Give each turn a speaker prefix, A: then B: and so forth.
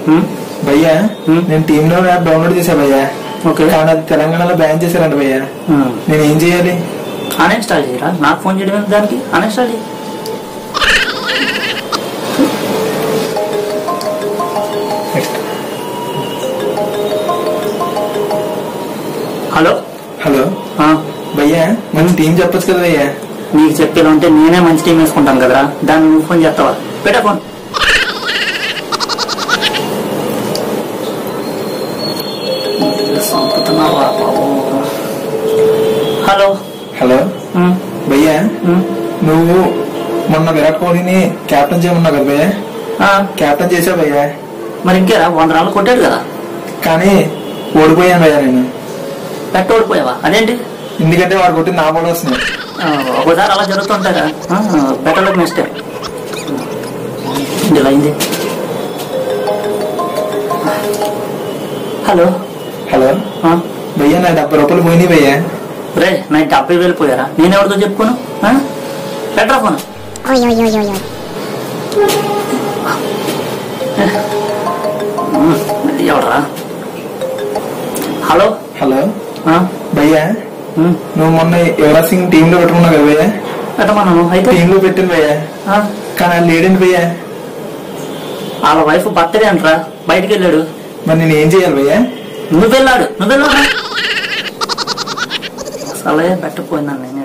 A: ఉమ్,
B: భయ్యా
A: హ్మ్.
B: నేను టీమ్ లో యాప్ డౌన్లోడ్ చేశా భయ్యా
A: ఓకే
B: కానీ అది తెలంగాణలో బ్యాన్ చేశారంట భయ్యా
A: ఉమ్.
B: నేను ఏం చేయాలి
A: అన్ఇన్స్టాల్ చేయరా నాకు ఫోన్ చేయడం ఎందుకు దానికి అన్ఇన్స్టాల్ చేయి హలో
B: హలో
A: ఆ,
B: భయ్యా మంచి టీం చెప్పొచ్చు కదా భయ్యా
A: నీకు చెప్పేది ఉంటే నేనే మంచి టీం వేసుకుంటాను కదరా దాన్ని నువ్వు ఫోన్ చేస్తావా పెట్టా ఫోన్ సంపుతున్నావా బాబు. హలో
B: హలో
A: ఉమ్,
B: భయ్యా
A: ఉమ్,
B: నువ్వు మొన్న విరాట్ కోహ్లీని కెప్టెన్ చేయమన్నావు కదా భయ్యా
A: ఆ,
B: కెప్టెన్ చేసావు భయ్యా
A: మరి ఇంకేరా వంద రాళ్ళు కొట్టాడు కదా
B: కానీ ఓడిపోయాను భయ్యా నేను
A: పెట్ట ఓడిపోయావా అదేంటి
B: ఎందుకంటే వాడు కొట్టి నా బోర్డు వస్తున్నాయి
A: ఆ, ఒకసారి అలా జరుగుతుంటారా బెటర్లకు నెక్స్ట్ ఇలా అయింది హలో
C: హలో
A: ఆ,
C: భయ్యా నా డెబ్బై రూపాయలు పోయినాయి భయ్యా
A: రే నా డెబ్బై వేలు పోయారా నేను ఎవరితో చెప్పుకోను ఆ? పెట్టరా phone
D: Oi, oi, oi, oi, oi.
A: ఉమ్, మళ్ళీ ఎవడరా హలో
C: హలో
A: ఆ,
C: భయ్యా
A: ఉమ్,
C: నువ్వు మొన్న యువరాజ్ సింగ్ టీమ్ లో పెట్టుకున్నావు కదా భయ్యా
A: పెట్టమన్నాను అయితే
C: టీమ్ లో పెట్టింది భయ్యా
A: ఆ,
C: కానీ అది లేడండి భయ్యా
A: వాళ్ళ వైఫ్ బర్త్డే అంటరా బయటికి వెళ్ళాడు
C: మరి నేను ఏం చేయాలి భయ్యా
A: నువ్వు వెళ్ళాడు నువ్వు వెళ్ళాడు అసలే పెట్టపోయిందండి నేను